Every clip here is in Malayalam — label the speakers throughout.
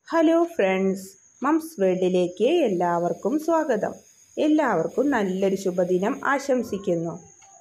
Speaker 1: ഹലോ ഫ്രണ്ട്സ് മംസ് വേൾഡിലേക്ക് എല്ലാവർക്കും സ്വാഗതം എല്ലാവർക്കും നല്ലൊരു ശുഭദിനം ആശംസിക്കുന്നു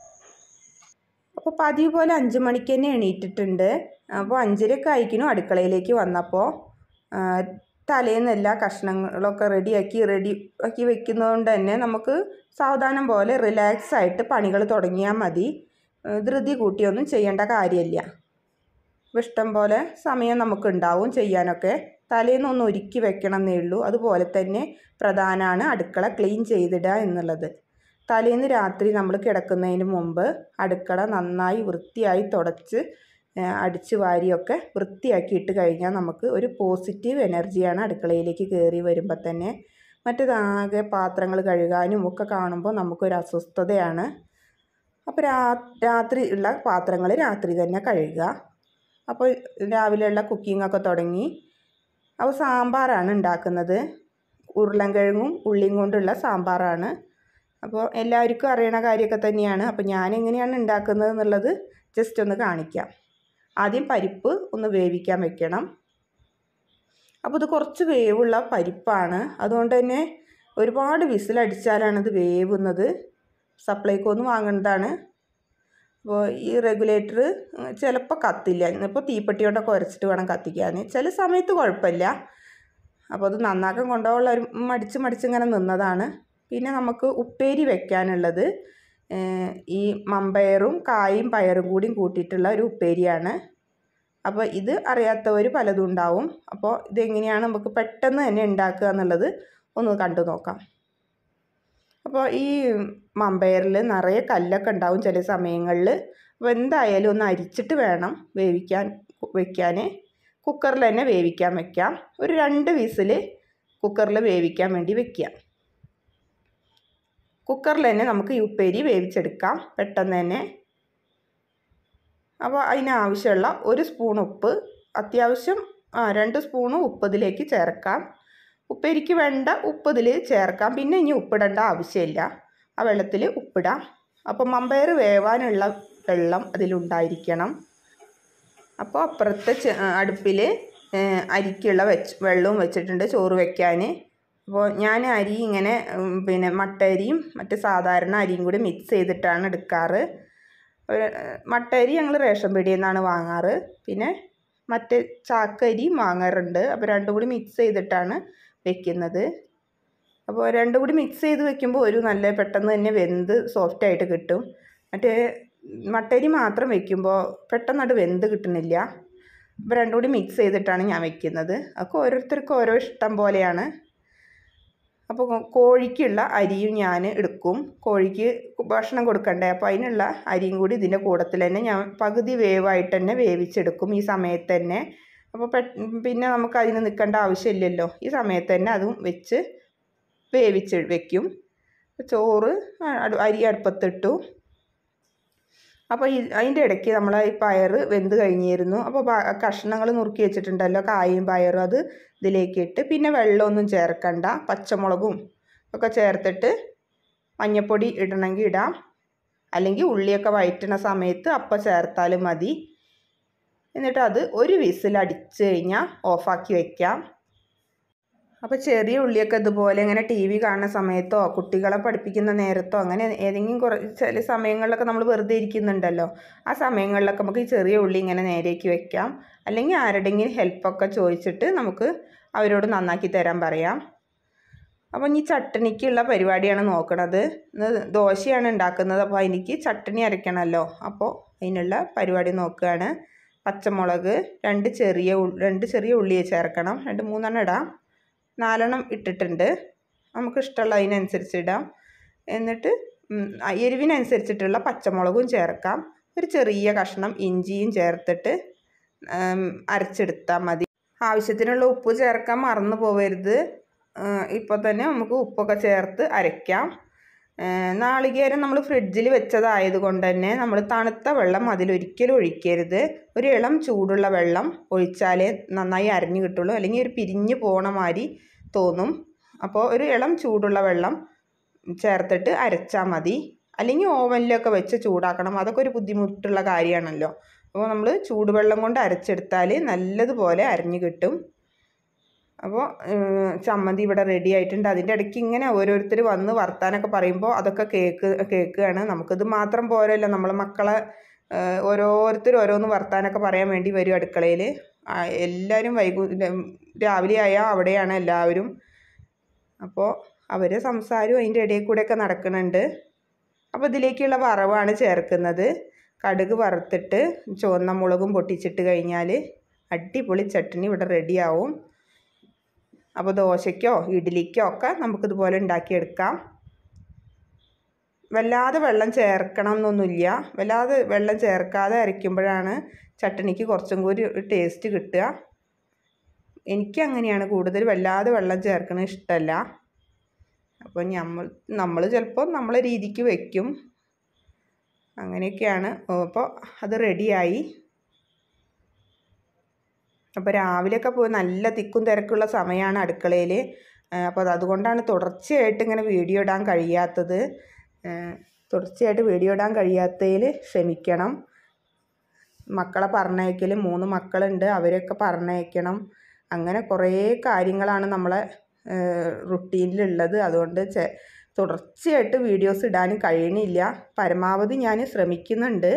Speaker 1: അപ്പോൾ പതിവ് പോലെ അഞ്ച് മണിക്ക് തന്നെ എണീറ്റിട്ടുണ്ട് അപ്പോൾ അഞ്ചരയൊക്കെ ആയിക്കിനും അടുക്കളയിലേക്ക് വന്നപ്പോൾ ആ, തലേന്ന് എല്ലാ കഷ്ണങ്ങളൊക്കെ റെഡിയാക്കി റെഡി ആക്കി വെക്കുന്നതുകൊണ്ട് തന്നെ നമുക്ക് സാവധാനം പോലെ റിലാക്സ് ആയിട്ട് പണികൾ തുടങ്ങിയാൽ മതി ആ, ധൃതി കൂട്ടിയൊന്നും ചെയ്യേണ്ട കാര്യമില്ല അപ്പോൾ ഇഷ്ടം പോലെ സമയം നമുക്കുണ്ടാവും ചെയ്യാനൊക്കെ തലേന്നൊന്ന് ഒരുക്കി വെക്കണം എന്നേ ഉള്ളൂ അതുപോലെ തന്നെ പ്രധാനമാണ് അടുക്കള ക്ലീൻ ചെയ്തിടുക എന്നുള്ളത് തലേന്ന് രാത്രി നമ്മൾ കിടക്കുന്നതിന് മുമ്പ് അടുക്കള നന്നായി വൃത്തിയായി തുടച്ച് ആ, അടിച്ച് വാരിയൊക്കെ വൃത്തിയാക്കിയിട്ട് കഴിഞ്ഞാൽ നമുക്ക് ഒരു പോസിറ്റീവ് എനർജിയാണ് അടുക്കളയിലേക്ക് കയറി വരുമ്പോൾ തന്നെ മറ്റേതാകെ പാത്രങ്ങൾ കഴുകാനും ഒക്കെ കാണുമ്പോൾ നമുക്കൊരു അസ്വസ്ഥതയാണ് അപ്പോൾ രാ രാത്രി ഉള്ള പാത്രങ്ങൾ രാത്രി തന്നെ കഴുകുക അപ്പോൾ രാവിലെയുള്ള കുക്കിംഗ് ഒക്കെ തുടങ്ങി അപ്പോൾ സാമ്പാറാണ് ഉണ്ടാക്കുന്നത് ഉരുളൻകിഴങ്ങും ഉള്ളിയും കൊണ്ടുള്ള സാമ്പാറാണ് അപ്പോൾ എല്ലാവർക്കും അറിയണ കാര്യമൊക്കെ തന്നെയാണ് അപ്പോൾ ഞാൻ എങ്ങനെയാണ് ഉണ്ടാക്കുന്നത് എന്നുള്ളത് ജസ്റ്റ് ഒന്ന് കാണിക്കാം ആദ്യം പരിപ്പ് ഒന്ന് വേവിക്കാൻ വെക്കണം അപ്പോൾ ഇത് കുറച്ച് വേവുള്ള പരിപ്പാണ് അതുകൊണ്ട് തന്നെ ഒരുപാട് വിസിലടിച്ചാലാണ് ഇത് വേവുന്നത് സപ്ലൈക്കോന്ന് വാങ്ങുന്നതാണ് അപ്പോൾ ഈ റെഗുലേറ്റർ ചിലപ്പോൾ കത്തില്ല ഇന്നിപ്പോൾ തീപ്പെട്ടിയോണ്ടൊക്കെ ഉരച്ചിട്ട് വേണം കത്തിക്കാൻ ചില സമയത്ത് കുഴപ്പമില്ല അപ്പോൾ അത് നന്നാക്കാൻ കൊണ്ടുപോകാനുള്ള ഒരു മടിച്ച് മടിച്ച് ഇങ്ങനെ നിന്നതാണ് പിന്നെ നമുക്ക് ഉപ്പേരി വെക്കാനുള്ളത് ഏഹ്, ഈ മമ്പയറും കായും പയറും കൂടിയും കൂട്ടിയിട്ടുള്ള ഒരു ഉപ്പേരിയാണ് അപ്പോൾ ഇത് അറിയാത്തവർ പലതും ഉണ്ടാവും അപ്പോൾ ഇതെങ്ങനെയാണ് നമുക്ക് പെട്ടെന്ന് തന്നെ ഉണ്ടാക്കുക എന്നുള്ളത് ഒന്ന് കണ്ടു നോക്കാം അപ്പോൾ ഈ മമ്പയറിൽ നിറയെ കല്ലൊക്കെ ഉണ്ടാവും ചില സമയങ്ങളിൽ അപ്പോൾ എന്തായാലും ഒന്ന് അരിച്ചിട്ട് വേണം വേവിക്കാൻ വെക്കാൻ കുക്കറിൽ തന്നെ വേവിക്കാൻ വെക്കാം ഒരു രണ്ട് വിസിൽ കുക്കറിൽ വേവിക്കാൻ വേണ്ടി വെക്കുക കുക്കറിൽ തന്നെ നമുക്ക് ഈ ഉപ്പേരി വേവിച്ചെടുക്കാം പെട്ടെന്ന് തന്നെ അപ്പോൾ അതിനാവശ്യമുള്ള ഒരു സ്പൂൺ ഉപ്പ് അത്യാവശ്യം ആ രണ്ട് സ്പൂണ് ഉപ്പ് ഇതിലേക്ക് ചേർക്കാം ഉപ്പേരിക്ക് വേണ്ട ഉപ്പ് ഇതിൽ ചേർക്കാം പിന്നെ ഇനി ഉപ്പിടേണ്ട ആവശ്യമില്ല ആ വെള്ളത്തിൽ ഉപ്പിടാം അപ്പോൾ മമ്പയർ വേവാനുള്ള വെള്ളം അതിലുണ്ടായിരിക്കണം അപ്പോൾ അപ്പുറത്തെ അടുപ്പിൽ അരിക്കുള്ള വെച്ച് വെള്ളവും വെച്ചിട്ടുണ്ട് ചോറ് വെക്കാൻ അപ്പോൾ ഞാൻ അരി ഇങ്ങനെ ഉം, പിന്നെ മട്ട അരിയും മറ്റ് സാധാരണ അരിയും കൂടി മിക്സ് ചെയ്തിട്ടാണ് എടുക്കാറ് ഒരു, ഏഹ്, മട്ട അരി ഞങ്ങൾ റേഷൻ പീടിയിൽ നിന്നാണ് വാങ്ങാറ് പിന്നെ മറ്റ് ചാക്കരിയും വാങ്ങാറുണ്ട് അപ്പോൾ രണ്ടും കൂടി മിക്സ് ചെയ്തിട്ടാണ് വെക്കുന്നത് അപ്പോൾ രണ്ടും കൂടി മിക്സ് ചെയ്ത് വെക്കുമ്പോൾ ഒരു നല്ല പെട്ടെന്ന് തന്നെ വെന്ത് സോഫ്റ്റ് ആയിട്ട് കിട്ടും മറ്റേ മട്ടരി മാത്രം വെക്കുമ്പോൾ പെട്ടെന്ന് അത് വെന്ത് കിട്ടുന്നില്ല അപ്പോൾ രണ്ടും കൂടി മിക്സ് ചെയ്തിട്ടാണ് ഞാൻ വെക്കുന്നത് അതൊക്കെ ഓരോരുത്തർക്കും ഓരോ ഇഷ്ടം പോലെയാണ് അപ്പോൾ കോഴിക്കുള്ള അരിയും ഞാൻ എടുക്കും കോഴിക്ക് ഭക്ഷണം കൊടുക്കണ്ടേ അപ്പോൾ അതിനുള്ള അരിയും കൂടി ഇതിൻ്റെ കൂട്ടത്തിൽ തന്നെ ഞാൻ പകുതി വേവായിട്ട് തന്നെ വേവിച്ചെടുക്കും ഈ സമയത്ത് തന്നെ അപ്പോൾ പെ പിന്നെ നമുക്ക് അതിന് നിൽക്കേണ്ട ആവശ്യമില്ലല്ലോ ഈ സമയത്ത് തന്നെ അതും വെച്ച് വേവിച്ച് വെക്കും ചോറ് അടു- അരി അടുപ്പത്തിട്ടു അപ്പോൾ ഈ അതിൻ്റെ ഇടയ്ക്ക് നമ്മൾ ഈ പയർ വെന്ത് കഴിഞ്ഞിരുന്നു അപ്പോൾ കഷ്ണങ്ങൾ നുറുക്കി വെച്ചിട്ടുണ്ടല്ലോ കായും പയറും അത് ഇതിലേക്ക് ഇട്ട് പിന്നെ വെള്ളമൊന്നും ചേർക്കണ്ട പച്ചമുളകും ഒക്കെ ചേർത്തിട്ട് മഞ്ഞൾപ്പൊടി ഇടണമെങ്കിൽ ഇടാം അല്ലെങ്കിൽ ഉള്ളിയൊക്കെ വഴറ്റുന്ന സമയത്ത് അപ്പം ചേർത്താലും മതി എന്നിട്ട് അത് ഒരു വിസിൽ അടിച്ച് കഴിഞ്ഞാൽ ഓഫാക്കി വെക്കാം അപ്പോൾ ചെറിയ ഉള്ളിയൊക്കെ ഇതുപോലെ ഇങ്ങനെ ടി വി കാണുന്ന സമയത്തോ കുട്ടികളെ പഠിപ്പിക്കുന്ന നേരത്തോ അങ്ങനെ ഏതെങ്കിലും കുറേ ചില സമയങ്ങളിലൊക്കെ നമ്മൾ വെറുതെ ഇരിക്കുന്നുണ്ടല്ലോ ആ സമയങ്ങളിലൊക്കെ നമുക്ക് ഈ ചെറിയ ഉള്ളി ഇങ്ങനെ നേരേക്ക് വെക്കാം അല്ലെങ്കിൽ ആരുടെങ്കിലും ഹെൽപ്പൊക്കെ ചോദിച്ചിട്ട് നമുക്ക് അവരോട് നന്നാക്കി തരാൻ പറയാം അപ്പോൾ ഇനി ചട്ടണിക്കുള്ള പരിപാടിയാണ് നോക്കണത് ഇന്ന് ദോശയാണ് ഉണ്ടാക്കുന്നത് അപ്പോൾ എനിക്ക് ചട്ടണി അരയ്ക്കണമല്ലോ അപ്പോൾ അതിനുള്ള പരിപാടി നോക്കുകയാണ് പച്ചമുളക് രണ്ട് ചെറിയ ഉ- രണ്ട് ചെറിയ ഉള്ളിയെ ചേർക്കണം രണ്ട് മൂന്നെണ്ണം ഇടാം നാലെണ്ണം ഇട്ടിട്ടുണ്ട് നമുക്ക് ഇഷ്ടമുള്ള അതിനനുസരിച്ച് ഇടാം എന്നിട്ട് ഉം, ആ എരിവിനനുസരിച്ചിട്ടുള്ള പച്ചമുളകും ചേർക്കാം ഒരു ചെറിയ കഷ്ണം ഇഞ്ചിയും ചേർത്തിട്ട് ഉം, അരച്ചെടുത്താൽ മതി ആവശ്യത്തിനുള്ള ഉപ്പ് ചേർക്കാൻ മറന്നു പോവരുത് ഇപ്പോൾ തന്നെ നമുക്ക് ഉപ്പൊക്കെ ചേർത്ത് അരയ്ക്കാം ഏഹ് നാളികേരം നമ്മൾ ഫ്രിഡ്ജിൽ വെച്ചതായത് കൊണ്ട് തന്നെ നമ്മൾ തണുത്ത വെള്ളം അതിലൊരിക്കലും ഒഴിക്കരുത് ഒരു ഇളം ചൂടുള്ള വെള്ളം ഒഴിച്ചാലേ നന്നായി അരഞ്ഞു കിട്ടുള്ളൂ അല്ലെങ്കിൽ ഒരു പിരിഞ്ഞു പോണ മാതിരി തോന്നും അപ്പോൾ ഒരു ഇളം ചൂടുള്ള വെള്ളം ചേർത്തിട്ട് അരച്ചാൽ മതി അല്ലെങ്കിൽ ഓവനിലൊക്കെ വെച്ച് ചൂടാക്കണം അതൊക്കെ ഒരു ബുദ്ധിമുട്ടുള്ള കാര്യമാണല്ലോ അപ്പോൾ നമ്മൾ ചൂടുവെള്ളം കൊണ്ട് അരച്ചെടുത്താൽ നല്ലതുപോലെ അരഞ്ഞു കിട്ടും അപ്പോൾ ചമ്മന്തി ഇവിടെ റെഡി ആയിട്ടുണ്ട് അതിൻ്റെ ഇടയ്ക്ക് ഇങ്ങനെ ഓരോരുത്തർ വന്ന് വർത്താനൊക്കെ പറയുമ്പോൾ അതൊക്കെ കേക്ക് കേൾക്കുകയാണ് നമുക്കിത് മാത്രം പോരല്ലോ നമ്മളെ മക്കളെ ഏഹ്, ഓരോരുത്തർ ഓരോന്ന് വർത്താനൊക്കെ പറയാൻ വേണ്ടി വരും അടുക്കളയിൽ എല്ലാവരും വൈകു രാവിലെ ആയാൽ അവിടെയാണ് എല്ലാവരും അപ്പോൾ അവരെ സംസാരവും അതിൻ്റെ ഇടയിൽ കൂടെയൊക്കെ നടക്കുന്നുണ്ട് അപ്പോൾ ഇതിലേക്കുള്ള വറവാണ് ചേർക്കുന്നത് കടുക് വറുത്തിട്ട് ചുവന്ന മുളകും പൊട്ടിച്ചിട്ട് കഴിഞ്ഞാൽ അടിപൊളി ചട്നി ഇവിടെ റെഡിയാവും അപ്പോൾ ദോശയ്ക്കോ ഇഡ്ഡലിക്കോ ഒക്കെ നമുക്കിതുപോലെ ഉണ്ടാക്കിയെടുക്കാം വല്ലാതെ വെള്ളം ചേർക്കണം എന്നൊന്നുമില്ല വല്ലാതെ വെള്ളം ചേർക്കാതെ അരയ്ക്കുമ്പോഴാണ് ചട്ടണിക്ക് കുറച്ചും കൂടി ടേസ്റ്റ് കിട്ടുക എനിക്ക് അങ്ങനെയാണ് കൂടുതൽ വല്ലാതെ വെള്ളം ചേർക്കണത് ഇഷ്ടമല്ല അപ്പോൾ നമ്മൾ നമ്മൾ ചിലപ്പോൾ നമ്മളെ രീതിക്ക് വെക്കും അങ്ങനെയൊക്കെയാണ് അപ്പോൾ അത് റെഡിയായി അപ്പോൾ രാവിലെയൊക്കെ പോയി നല്ല തിക്കും തിരക്കുള്ള സമയമാണ് അടുക്കളയിൽ അപ്പോൾ അത് അതുകൊണ്ടാണ് തുടർച്ചയായിട്ട് ഇങ്ങനെ വീഡിയോ ഇടാൻ കഴിയാത്തത് ഏഹ് തുടർച്ചയായിട്ട് വീഡിയോ ഇടാൻ കഴിയാത്തതിൽ ക്ഷമിക്കണം മക്കളെ പറഞ്ഞയക്കൽ മൂന്ന് മക്കളുണ്ട് അവരെയൊക്കെ പറഞ്ഞയക്കണം അങ്ങനെ കുറേ കാര്യങ്ങളാണ് നമ്മളെ റുട്ടീനിലുള്ളത് അതുകൊണ്ട് ചെ തുടർച്ചയായിട്ട് വീഡിയോസ് ഇടാനും കഴിയണില്ല പരമാവധി ഞാൻ ശ്രമിക്കുന്നുണ്ട്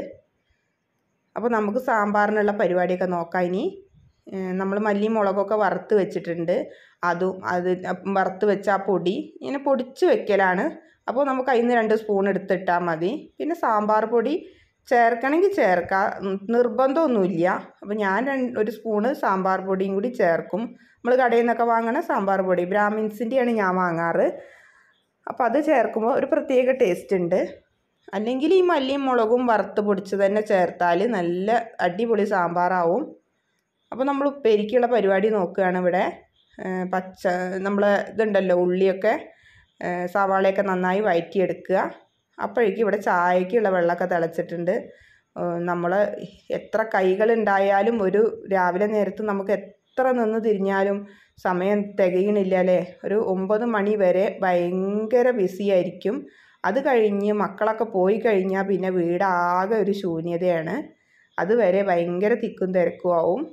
Speaker 1: അപ്പോൾ നമുക്ക് സാമ്പാറിനുള്ള പരിപാടിയൊക്കെ നോക്കാം ഇനി നമ്മൾ മല്ലിയും മുളകൊക്കെ വറുത്ത് വെച്ചിട്ടുണ്ട് അതും അത് വറുത്ത് വെച്ച ആ പൊടി ഇങ്ങനെ പൊടിച്ച് വെക്കലാണ് അപ്പോൾ നമുക്ക് അതിൽ നിന്ന് രണ്ട് സ്പൂൺ എടുത്തിട്ടാൽ മതി പിന്നെ സാമ്പാർ പൊടി ചേർക്കണമെങ്കിൽ ചേർക്കാം ഉം, നിർബന്ധമൊന്നുമില്ല അപ്പോൾ ഞാൻ രണ്ട് ഒരു സ്പൂണ് സാമ്പാർ പൊടിയും കൂടി ചേർക്കും നമ്മൾ കടയിൽ നിന്നൊക്കെ വാങ്ങണ സാമ്പാർ പൊടി ബ്രാഹ്മിൻസിൻ്റെയാണ് ഞാൻ വാങ്ങാറ് അപ്പോൾ അത് ചേർക്കുമ്പോൾ ഒരു പ്രത്യേക ടേസ്റ്റ് ഉണ്ട് അല്ലെങ്കിൽ ഈ മല്ലിയും മുളകും വറുത്ത് പൊടിച്ച് തന്നെ ചേർത്താൽ നല്ല അടിപൊളി സാമ്പാറാവും അപ്പോൾ നമ്മൾ ഉപ്പേരിക്കുള്ള പരിപാടി നോക്കുകയാണ് ഇവിടെ ഏഹ് പച്ച നമ്മൾ ഇതുണ്ടല്ലോ ഉള്ളിയൊക്കെ ഏഹ് സവാളയൊക്കെ നന്നായി വഴറ്റിയെടുക്കുക അപ്പോഴേക്കും ഇവിടെ ചായക്കുള്ള വെള്ളമൊക്കെ തിളച്ചിട്ടുണ്ട് നമ്മൾ എത്ര കൈകളുണ്ടായാലും ഒരു രാവിലെ നേരത്ത് നമുക്ക് എത്ര നിന്ന് തിരിഞ്ഞാലും സമയം തികയണില്ല അല്ലേ ഒരു ഒമ്പത് മണി വരെ ഭയങ്കര ബിസി ആയിരിക്കും അത് കഴിഞ്ഞ് മക്കളൊക്കെ പോയി കഴിഞ്ഞാൽ പിന്നെ വീടാകെ ഒരു ശൂന്യതയാണ് അതുവരെ ഭയങ്കര തിക്കും തിരക്കും ആവും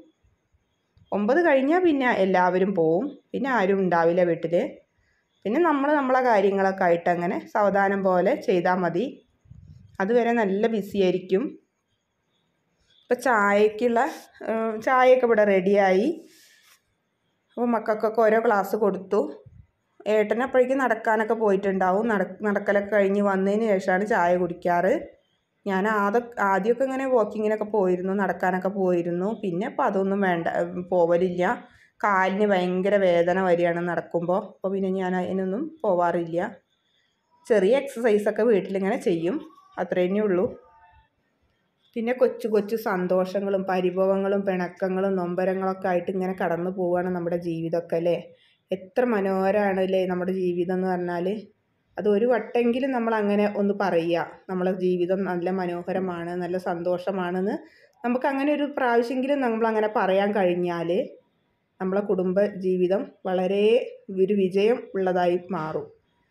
Speaker 1: ഒമ്പത് കഴിഞ്ഞാൽ പിന്നെ എല്ലാവരും പോവും പിന്നെ ആരും ഉണ്ടാവില്ല വീട്ടിൽ പിന്നെ നമ്മൾ നമ്മളെ കാര്യങ്ങളൊക്കെ ആയിട്ട് അങ്ങനെ സാവധാനം പോലെ ചെയ്താൽ മതി അതുവരെ നല്ല ബിസി ആയിരിക്കും ഇപ്പോൾ ചായക്കുള്ള ഏഹ്, ചായയൊക്കെ ഇവിടെ റെഡിയായി അപ്പോൾ മക്കൾക്കൊക്കെ ഓരോ ക്ലാസ് കൊടുത്തു ഏട്ടൻ അപ്പോഴേക്കും നടക്കാനൊക്കെ പോയിട്ടുണ്ടാവും നട നടക്കലൊക്കെ കഴിഞ്ഞ് വന്നതിന് ശേഷമാണ് ചായ കുടിക്കാറ് ഞാൻ ആദ്യ ആദ്യമൊക്കെ ഇങ്ങനെ വാക്കിങ്ങിനൊക്കെ പോയിരുന്നു നടക്കാനൊക്കെ പോയിരുന്നു പിന്നെ അപ്പോൾ അതൊന്നും വേണ്ട ഉം, പോവലില്ല കാലിന് ഭയങ്കര വേദന വരികയാണ് നടക്കുമ്പോൾ അപ്പോൾ പിന്നെ ഞാൻ അതിനൊന്നും പോവാറില്ല ചെറിയ എക്സസൈസൊക്കെ വീട്ടിലിങ്ങനെ ചെയ്യും അത്രേ ഉള്ളൂ പിന്നെ കൊച്ചു കൊച്ചു സന്തോഷങ്ങളും പരിഭവങ്ങളും പിണക്കങ്ങളും നൊമ്പരങ്ങളൊക്കെ ആയിട്ട് ഇങ്ങനെ കടന്നു പോവുകയാണ് നമ്മുടെ ജീവിതമൊക്കെ അല്ലേ എത്ര മനോഹരമാണ് അല്ലേ നമ്മുടെ ജീവിതം എന്ന് പറഞ്ഞാൽ അത് ഒരു വട്ടെങ്കിലും നമ്മൾ അങ്ങനെ ഒന്ന് പറയുക നമ്മളെ ജീവിതം നല്ല മനോഹരമാണ് നല്ല സന്തോഷമാണെന്ന് നമുക്ക് അങ്ങനെ ഒരു പ്രാവശ്യമെങ്കിലും നമ്മൾ അങ്ങനെ പറയാൻ കഴിഞ്ഞാൽ നമ്മളെ കുടുംബ ജീവിതം വളരെ ഒരു വിജയം ഉള്ളതായി മാറും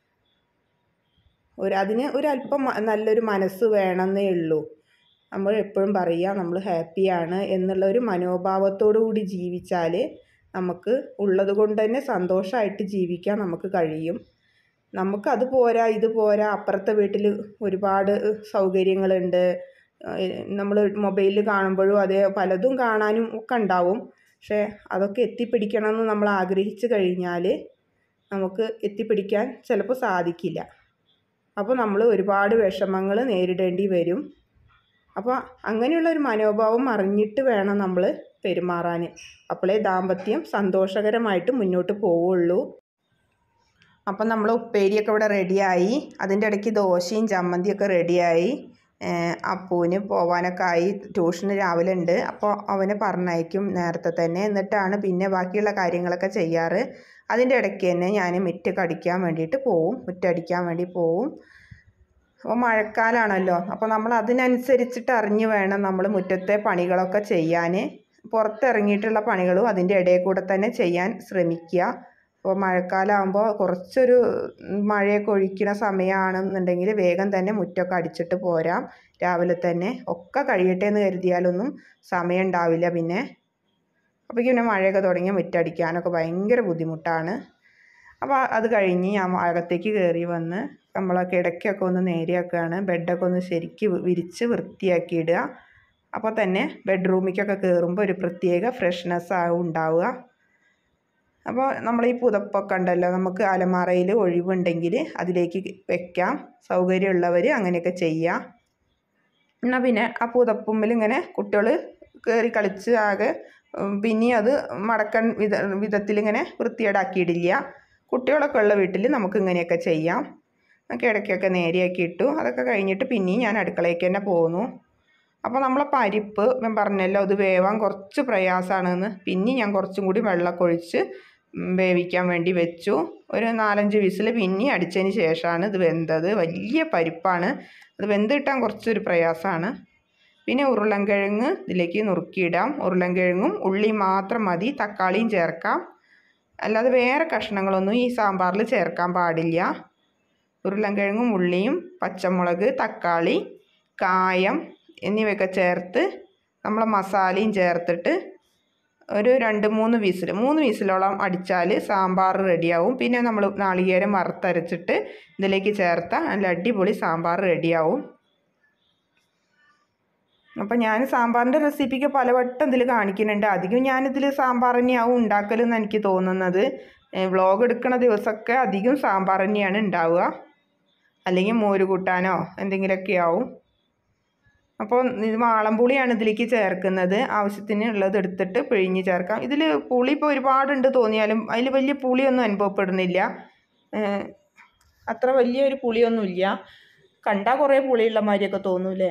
Speaker 1: ഒരു അതിന് ഒരല്പം മ- നല്ലൊരു മനസ്സ് വേണമെന്നേ ഉള്ളൂ നമ്മൾ എപ്പോഴും പറയുക നമ്മൾ ഹാപ്പിയാണ് എന്നുള്ള ഒരു മനോഭാവത്തോടു കൂടി ജീവിച്ചാൽ നമുക്ക് ഉള്ളത് കൊണ്ട് തന്നെ സന്തോഷമായിട്ട് ജീവിക്കാൻ നമുക്ക് കഴിയും നമുക്ക് അത് പോരാ ഇത് പോരാ അപ്പുറത്തെ വീട്ടിൽ ഒരുപാട് സൗകര്യങ്ങളുണ്ട് നമ്മൾ മൊബൈലിൽ കാണുമ്പോഴും അതേ പലതും കാണാനും ഒക്കെ ഉണ്ടാവും പക്ഷേ അതൊക്കെ എത്തിപ്പിടിക്കണമെന്ന് നമ്മൾ ആഗ്രഹിച്ചു കഴിഞ്ഞാൽ നമുക്ക് എത്തിപ്പിടിക്കാൻ ചിലപ്പോൾ സാധിക്കില്ല അപ്പോൾ നമ്മൾ ഒരുപാട് വിഷമങ്ങൾ നേരിടേണ്ടി വരും അപ്പോൾ അങ്ങനെയുള്ള ഒരു മനോഭാവം അറിഞ്ഞിട്ട് വേണം നമ്മൾ പെരുമാറാൻ അപ്പോഴേ ദാമ്പത്യം സന്തോഷകരമായിട്ട് മുന്നോട്ട് പോവുള്ളൂ അപ്പം നമ്മൾ ഉപ്പേരിയൊക്കെ ഇവിടെ റെഡിയായി അതിൻ്റെ ഇടയ്ക്ക് ദോശയും ചമ്മന്തിയൊക്കെ റെഡിയായി അപ്പൂന് പോവാനൊക്കെ ആയി ട്യൂഷന് രാവിലെ ഉണ്ട് അപ്പോൾ അവനെ പറഞ്ഞയക്കും നേരത്തെ തന്നെ എന്നിട്ടാണ് പിന്നെ ബാക്കിയുള്ള കാര്യങ്ങളൊക്കെ ചെയ്യാറ് അതിൻ്റെ ഇടയ്ക്ക് തന്നെ ഞാൻ മുറ്റൊക്കെ അടിക്കാൻ വേണ്ടിയിട്ട് പോവും മുറ്റടിക്കാൻ വേണ്ടി പോവും അപ്പോൾ മഴക്കാലമാണല്ലോ അപ്പോൾ നമ്മൾ അതിനനുസരിച്ചിട്ട് അറിഞ്ഞ് വേണം നമ്മൾ മുറ്റത്തെ പണികളൊക്കെ ചെയ്യാൻ പുറത്തിറങ്ങിയിട്ടുള്ള പണികളും അതിൻ്റെ ഇടയിൽ കൂടെ തന്നെ ചെയ്യാൻ ശ്രമിക്കുക അപ്പോൾ മഴക്കാലമാകുമ്പോൾ കുറച്ചൊരു മഴയൊക്കെ ഒഴിക്കുന്ന സമയമാണെന്നുണ്ടെങ്കിൽ വേഗം തന്നെ മുറ്റമൊക്കെ അടിച്ചിട്ട് പോരാം രാവിലെ തന്നെ ഒക്കെ കഴിയട്ടെ എന്ന് കരുതിയാലൊന്നും സമയം ഉണ്ടാവില്ല പിന്നെ അപ്പോഴേക്കും പിന്നെ മഴയൊക്കെ തുടങ്ങി മുറ്റടിക്കാനൊക്കെ ഭയങ്കര ബുദ്ധിമുട്ടാണ് അപ്പോൾ അത് കഴിഞ്ഞ് ഞാൻ അകത്തേക്ക് കയറി വന്ന് നമ്മളെ കിടക്കൊക്കെ ഒന്ന് നേരെയാക്കുകയാണ് ബെഡൊക്കെ ഒന്ന് ശരിക്ക് വിരിച്ച് വൃത്തിയാക്കി ഇടുക അപ്പോൾ തന്നെ ബെഡ്റൂമിലേക്കൊക്കെ കയറുമ്പോൾ ഒരു പ്രത്യേക ഫ്രഷ്നെസ് ആവും ഉണ്ടാവുക അപ്പോൾ നമ്മൾ ഈ പുതപ്പൊക്കെ ഉണ്ടല്ലോ നമുക്ക് അലമാറയിൽ ഒഴിവുണ്ടെങ്കിൽ അതിലേക്ക് വെക്കാം സൗകര്യമുള്ളവർ അങ്ങനെയൊക്കെ ചെയ്യാം എന്നാൽ പിന്നെ ആ പുതപ്പുമ്മിൽ ഇങ്ങനെ കുട്ടികൾ കയറി കളിച്ച് ആകെ പിന്നെ അത് മടക്കൻ വിധ വിധത്തിലിങ്ങനെ വൃത്തികേടാക്കിയിടില്ല കുട്ടികളൊക്കെ ഉള്ള വീട്ടിൽ നമുക്ക് ഇങ്ങനെയൊക്കെ ചെയ്യാം കിടക്കൊക്കെ നേരെയാക്കി ഇട്ടു അതൊക്കെ കഴിഞ്ഞിട്ട് പിന്നെയും ഞാൻ അടുക്കളയ്ക്ക് തന്നെ പോന്നു അപ്പോൾ നമ്മളെ പരിപ്പ് ഞാൻ പറഞ്ഞല്ലോ അത് വേവാൻ കുറച്ച് പ്രയാസമാണെന്ന് പിന്നെ ഞാൻ കുറച്ചും കൂടി വെള്ളമൊക്കെ ഒഴിച്ച് വേവിക്കാൻ വേണ്ടി വെച്ചു ഒരു നാലഞ്ച് വിസിൽ പിന്നെ അടിച്ചതിന് ശേഷമാണ് ഇത് വെന്തത് വലിയ പരിപ്പാണ് അത് വെന്ത് കിട്ടാൻ കുറച്ചൊരു പ്രയാസമാണ് പിന്നെ ഉരുളൻകിഴങ്ങ് ഇതിലേക്ക് നുറുക്കിയിടാം ഉരുളൻകിഴങ്ങും ഉള്ളി മാത്രം മതി തക്കാളിയും ചേർക്കാം അല്ലാതെ വേറെ കഷ്ണങ്ങളൊന്നും ഈ സാമ്പാറിൽ ചേർക്കാൻ പാടില്ല ഉരുളൻകിഴങ്ങും ഉള്ളിയും പച്ചമുളക് തക്കാളി കായം എന്നിവയൊക്കെ ചേർത്ത് നമ്മൾ മസാലയും ചേർത്തിട്ട് ഒരു രണ്ട് മൂന്ന് വിസിൽ മൂന്ന് വിസിലോളം അടിച്ചാൽ സാമ്പാർ റെഡിയാവും പിന്നെ നമ്മൾ നാളികേരം വറുത്തരച്ചിട്ട് ഇതിലേക്ക് ചേർത്താൽ നല്ല അടിപൊളി സാമ്പാർ റെഡിയാവും അപ്പം ഞാൻ സാമ്പാറിൻ്റെ റെസിപ്പിക്ക് പലവട്ടം ഇതിൽ കാണിക്കുന്നുണ്ട് അധികം ഞാനിതിൽ സാമ്പാർ തന്നെയാവും ഉണ്ടാക്കലെന്ന് എനിക്ക് തോന്നുന്നത് വ്ളോഗ് എടുക്കുന്ന ദിവസമൊക്കെ അധികം സാമ്പാർ തന്നെയാണ് ഉണ്ടാവുക അല്ലെങ്കിൽ മോര് കൂട്ടാനോ എന്തെങ്കിലുമൊക്കെ ആവും അപ്പോൾ ഇത് വാളംപുളിയാണ് ഇതിലേക്ക് ചേർക്കുന്നത് ആവശ്യത്തിന് ഉള്ളത് എടുത്തിട്ട് പിഴിഞ്ഞ് ചേർക്കാം ഇതിൽ പുളി ഇപ്പോൾ ഒരുപാടുണ്ട് തോന്നിയാലും അതിൽ വലിയ പുളിയൊന്നും അനുഭവപ്പെടുന്നില്ല അത്ര വലിയൊരു പുളിയൊന്നുമില്ല കണ്ടാൽ കുറേ പുളിയുള്ള മാതിരിയൊക്കെ തോന്നൂലേ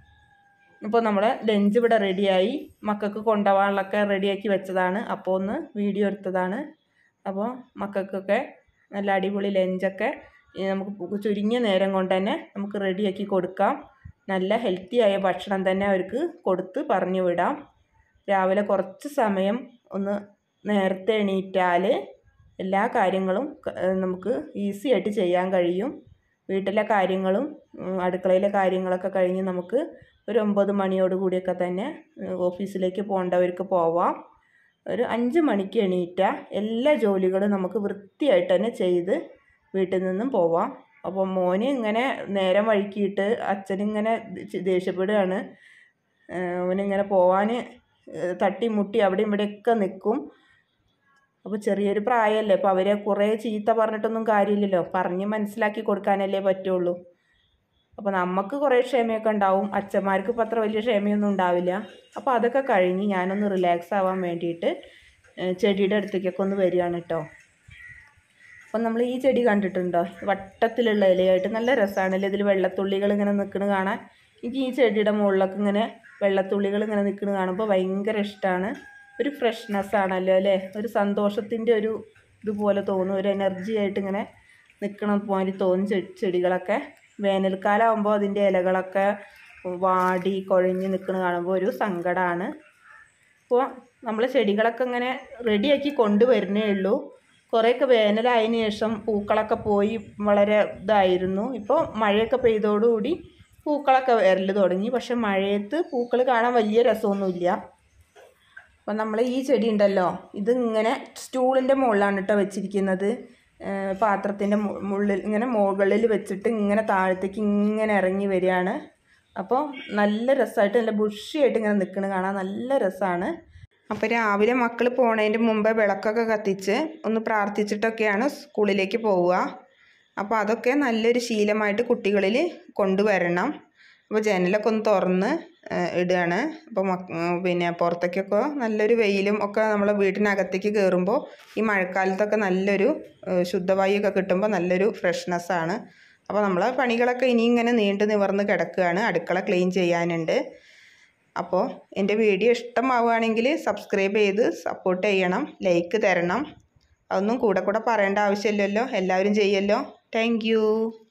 Speaker 1: ഇപ്പോൾ നമ്മൾ ലഞ്ച് ഇവിടെ റെഡിയായി മക്കൾക്ക് കൊണ്ടുപോകാനുള്ളതൊക്കെ റെഡിയാക്കി വെച്ചതാണ് അപ്പോൾ ഒന്ന് വീഡിയോ എടുത്തതാണ് അപ്പോൾ മക്കൾക്കൊക്കെ നല്ല അടിപൊളി ലഞ്ചൊക്കെ നമുക്ക് ചുരുങ്ങിയ നേരം കൊണ്ട് തന്നെ നമുക്ക് റെഡിയാക്കി കൊടുക്കാം നല്ല ഹെൽത്തി ആയ ഭക്ഷണം തന്നെ അവർക്ക് കൊടുത്ത് പറഞ്ഞു വിടാം രാവിലെ കുറച്ച് സമയം ഒന്ന് നേരത്തെ എണീറ്റാൽ എല്ലാ കാര്യങ്ങളും നമുക്ക് ഈസി ആയിട്ട് ചെയ്യാൻ കഴിയും വീട്ടിലെ കാര്യങ്ങളും അടുക്കളയിലെ കാര്യങ്ങളൊക്കെ കഴിഞ്ഞ് നമുക്ക് ഒരു ഒമ്പത് മണിയോട് കൂടിയൊക്കെ തന്നെ ഓഫീസിലേക്ക് പോകേണ്ടവർക്ക് പോവാം ഒരു അഞ്ച് മണിക്ക് എണീറ്റ എല്ലാ ജോലികളും നമുക്ക് വൃത്തിയായിട്ട് തന്നെ ചെയ്ത് വീട്ടിൽ നിന്നും പോവാം അപ്പോൾ മോന് ഇങ്ങനെ നേരം വഴുക്കിയിട്ട് അച്ഛനിങ്ങനെ ദേഷ്യപ്പെടുകയാണ് അവനിങ്ങനെ പോവാൻ തട്ടി മുട്ടി അവിടെയും ഇവിടെയൊക്കെ നിൽക്കും അപ്പോൾ ചെറിയൊരു പ്രായമല്ലേ അപ്പോൾ അവരെ കുറേ ചീത്ത പറഞ്ഞിട്ടൊന്നും കാര്യമില്ലല്ലോ പറഞ്ഞ് മനസ്സിലാക്കി കൊടുക്കാനല്ലേ പറ്റുള്ളൂ അപ്പോൾ നമുക്ക് കുറേ ക്ഷമയൊക്കെ ഉണ്ടാവും അച്ഛന്മാർക്ക് ഇപ്പോൾ അത്ര വലിയ ക്ഷമയൊന്നും ഉണ്ടാവില്ല അപ്പോൾ അതൊക്കെ കഴിഞ്ഞ് ഞാനൊന്ന് റിലാക്സ് ആവാൻ വേണ്ടിയിട്ട് ചെടിയുടെ അടുത്തേക്കൊക്കെ ഒന്ന് വരികയാണ് കേട്ടോ അപ്പം നമ്മൾ ഈ ചെടി കണ്ടിട്ടുണ്ടോ വട്ടത്തിലുള്ള ഇലയായിട്ട് നല്ല രസമാണല്ലേ ഇതിൽ വെള്ളത്തുള്ളികൾ ഇങ്ങനെ നിൽക്കുന്നത് കാണാൻ എനിക്ക് ഈ ചെടിയുടെ മുകളിലൊക്കെ ഇങ്ങനെ വെള്ളത്തുള്ളികൾ ഇങ്ങനെ നിൽക്കുന്നത് കാണുമ്പോൾ ഭയങ്കര ഇഷ്ടമാണ് ഒരു ഫ്രഷ്നെസ് ആണല്ലോ അല്ലേ ഒരു സന്തോഷത്തിൻ്റെ ഒരു ഇതുപോലെ തോന്നും ഒരു എനർജി ആയിട്ട് ഇങ്ങനെ നിൽക്കണ മാതിരി തോന്നും ചെടികളൊക്കെ വേനൽക്കാലം ആകുമ്പോൾ അതിൻ്റെ ഇലകളൊക്കെ വാടി കുഴഞ്ഞ് നിൽക്കുന്നത് കാണുമ്പോൾ ഒരു സങ്കടമാണ് അപ്പോൾ നമ്മൾ ചെടികളൊക്കെ ഇങ്ങനെ റെഡിയാക്കി കൊണ്ടുവരുന്നേ ഉള്ളൂ കുറേയൊക്കെ വേനലായതിനു ശേഷം പൂക്കളൊക്കെ പോയി വളരെ ഇതായിരുന്നു ഇപ്പോൾ മഴയൊക്കെ പെയ്തോടുകൂടി പൂക്കളൊക്കെ വരൽ തുടങ്ങി പക്ഷെ മഴയത്ത് പൂക്കൾ കാണാൻ വലിയ രസമൊന്നുമില്ല അപ്പം നമ്മൾ ഈ ചെടി ഉണ്ടല്ലോ ഇത് ഇങ്ങനെ സ്റ്റൂളിൻ്റെ മുകളിലാണ് കേട്ടോ വെച്ചിരിക്കുന്നത് പാത്രത്തിൻ്റെ മുകളിൽ ഇങ്ങനെ മുകളിൽ വെച്ചിട്ട് ഇങ്ങനെ താഴത്തേക്ക് ഇങ്ങനെ ഇറങ്ങി വരികയാണ് അപ്പോൾ നല്ല രസമായിട്ട് നല്ല ബുഷിയായിട്ട് ഇങ്ങനെ നിൽക്കുന്നത് കാണാൻ നല്ല രസമാണ് അപ്പോൾ രാവിലെ മക്കൾ പോണതിൻ്റെ മുമ്പേ വിളക്കൊക്കെ കത്തിച്ച് ഒന്ന് പ്രാർത്ഥിച്ചിട്ടൊക്കെയാണ് സ്കൂളിലേക്ക് പോവുക അപ്പോൾ അതൊക്കെ നല്ലൊരു ശീലമായിട്ട് കുട്ടികളിൽ കൊണ്ടുവരണം അപ്പോൾ ജനലൊക്കെ ഒന്ന് തുറന്ന് ഇടുകയാണ് അപ്പോൾ പിന്നെ പുറത്തേക്കൊക്കെ നല്ലൊരു വെയിലും ഒക്കെ നമ്മളെ വീട്ടിനകത്തേക്ക് കയറുമ്പോൾ ഈ മഴക്കാലത്തൊക്കെ നല്ലൊരു ശുദ്ധവായുവൊക്കെ കിട്ടുമ്പോൾ നല്ലൊരു ഫ്രഷ്നെസ്സാണ് അപ്പോൾ നമ്മളെ പണികളൊക്കെ ഇനി ഇങ്ങനെ നീണ്ടു നിവർന്ന് കിടക്കുകയാണ് അടുക്കള ക്ലീൻ ചെയ്യാനുണ്ട് അപ്പോൾ എൻ്റെ വീഡിയോ ഇഷ്ടമാവുകയാണെങ്കിൽ സബ്സ്ക്രൈബ് ചെയ്ത് സപ്പോർട്ട് ചെയ്യണം ലൈക്ക് തരണം അതൊന്നും കൂടെ കൂടെ പറയേണ്ട ആവശ്യമില്ലല്ലോ എല്ലാവരും ചെയ്യല്ലോ താങ്ക്